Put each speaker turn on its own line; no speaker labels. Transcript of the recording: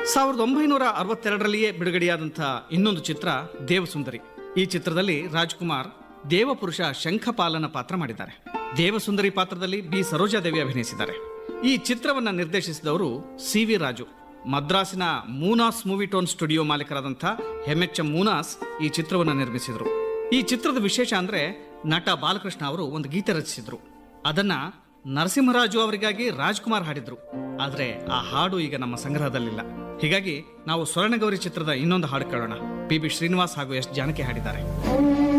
ಸಾವಿರದ ಒಂಬೈನೂರ ಅರವತ್ತೆರಡರಲ್ಲಿಯೇ ಬಿಡುಗಡೆಯಾದಂಥ ಇನ್ನೊಂದು ಚಿತ್ರ ದೇವಸುಂದರಿ ಈ ಚಿತ್ರದಲ್ಲಿ ರಾಜ್ಕುಮಾರ್ ದೇವಪುರುಷ ಶಂಖಪಾಲನ ಪಾತ್ರ ಮಾಡಿದ್ದಾರೆ ದೇವಸುಂದರಿ ಪಾತ್ರದಲ್ಲಿ ಬಿ ಸರೋಜಾದೇವಿ ಅಭಿನಯಿಸಿದ್ದಾರೆ ಈ ಚಿತ್ರವನ್ನ ನಿರ್ದೇಶಿಸಿದವರು ಸಿ ವಿ ರಾಜು ಮದ್ರಾಸಿನ ಮೂನಾಸ್ ಮೂವಿ ಟೋನ್ ಸ್ಟುಡಿಯೋ ಮಾಲೀಕರಾದಂಥ ಎಂ ಮೂನಾಸ್ ಈ ಚಿತ್ರವನ್ನು ನಿರ್ಮಿಸಿದರು ಈ ಚಿತ್ರದ ವಿಶೇಷ ಅಂದ್ರೆ ನಟ ಬಾಲಕೃಷ್ಣ ಅವರು ಒಂದು ಗೀತೆ ರಚಿಸಿದ್ರು ಅದನ್ನ ನರಸಿಂಹರಾಜು ಅವರಿಗಾಗಿ ರಾಜ್ಕುಮಾರ್ ಹಾಡಿದ್ರು ಆದ್ರೆ ಆ ಹಾಡು ಈಗ ನಮ್ಮ ಸಂಗ್ರಹದಲ್ಲಿಲ್ಲ ಹೀಗಾಗಿ ನಾವು ಸ್ವರ್ಣಗೌರಿ ಚಿತ್ರದ ಇನ್ನೊಂದು ಹಾಡು ಕೇಳೋಣ ಪಿ ಬಿ ಶ್ರೀನಿವಾಸ್ ಹಾಗೂ ಎಸ್ ಜಾನಕಿ ಹಾಡಿದ್ದಾರೆ